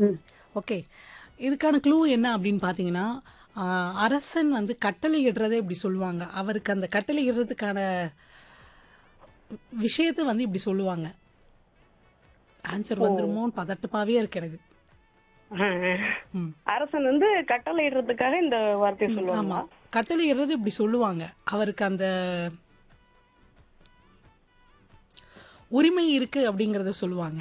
ம். ஓகே இதுக்கான க்ளூ என்ன அப்படின்னு பார்த்தீங்கன்னா ஆ, அரசன் வந்து கட்டளை இடுறதே இப்படி சொல்லுவாங்க அவருக்கு அந்த கட்டளை இடுறதுக்கான விஷயத்தை வந்து இப்படி சொல்லுவாங்க ஆன்சர் வந்துருமோன்னு பதட்டமாவே இருக்கு எனக்கு ம். அரசன் வந்து கட்டளை இடுறதுக்காக இந்த வார்த்தையை சொல்லுவாங்க ஆமா கட்டளை இடுறது இப்படி சொல்லுவாங்க அவருக்கு அந்த உரிமை இருக்கு அப்படிங்கறத சொல்லுவாங்க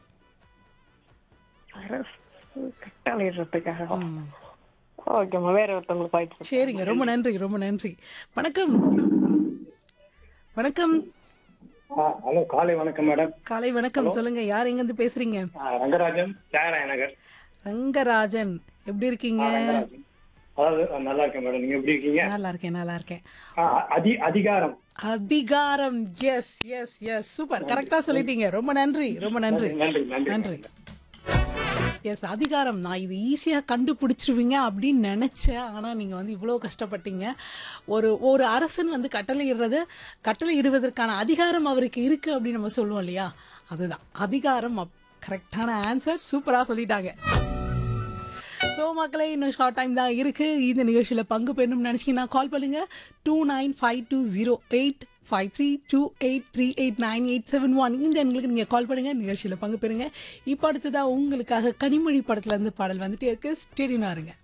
அரசு கட்டளை இடுறதுக்காக ஓகேம்மா வேற ஒருத்தவங்களுக்கு வாய்ப்பு சரிங்க ரொம்ப நன்றி ரொம்ப நன்றி வணக்கம் வணக்கம் ஆ, ஹலோ காலை வணக்கம் மேடம் காலை வணக்கம் சொல்லுங்க யார் எங்க இருந்து பேசுறீங்க ஆ, ரங்கராஜன் தியாகராய நகர் ரங்கராஜன் எப்படி இருக்கீங்க ரங்கராஜன் அதாவது ஆ, நல்லா இருக்கேன் மேடம் நீங்க எப்படி இருக்கீங்க நல்லா இருக்கேன் நல்லா இருக்கேன் ஆ, அதி அதிகாரம் அதிகாரம் எஸ் எஸ் எஸ் சூப்பர் கரெக்டா சொல்லிட்டீங்க ரொம்ப நன்றி ரொம்ப நன்றி நன்றி நன்றி நன்றி எஸ் அதிகாரம் நான் இது ஈஸியாக கண்டுபிடிச்சிருவீங்க அப்படின்னு நினச்சேன் ஆனால் நீங்கள் வந்து இவ்வளோ கஷ்டப்பட்டீங்க ஒரு ஒரு அரசன் வந்து கட்டளை இடுறது கட்டளை இடுவதற்கான அதிகாரம் அவருக்கு இருக்குது அப்படின்னு நம்ம சொல்லுவோம் இல்லையா அதுதான் அதிகாரம் கரெக்டான ஆன்சர் சூப்பராக சொல்லிட்டாங்க ஸோ மக்களே இன்னும் ஷார்ட் டைம் தான் இருக்குது இந்த நிகழ்ச்சியில் பங்கு பெறணும்னு நினச்சிங்கன்னா கால் பண்ணுங்கள் two nine five two zero eight five three two eight three eight nine eight seven one இந்த எண்களுக்கு நீங்கள் கால் பண்ணுங்கள் நிகழ்ச்சியில் பங்கு பெறுங்க இப்போ அடுத்ததாக உங்களுக்காக கனிமொழி படத்துலேருந்து பாடல் வந்துட்டு இருக்கு ஸ்டேடியனாக இருங்க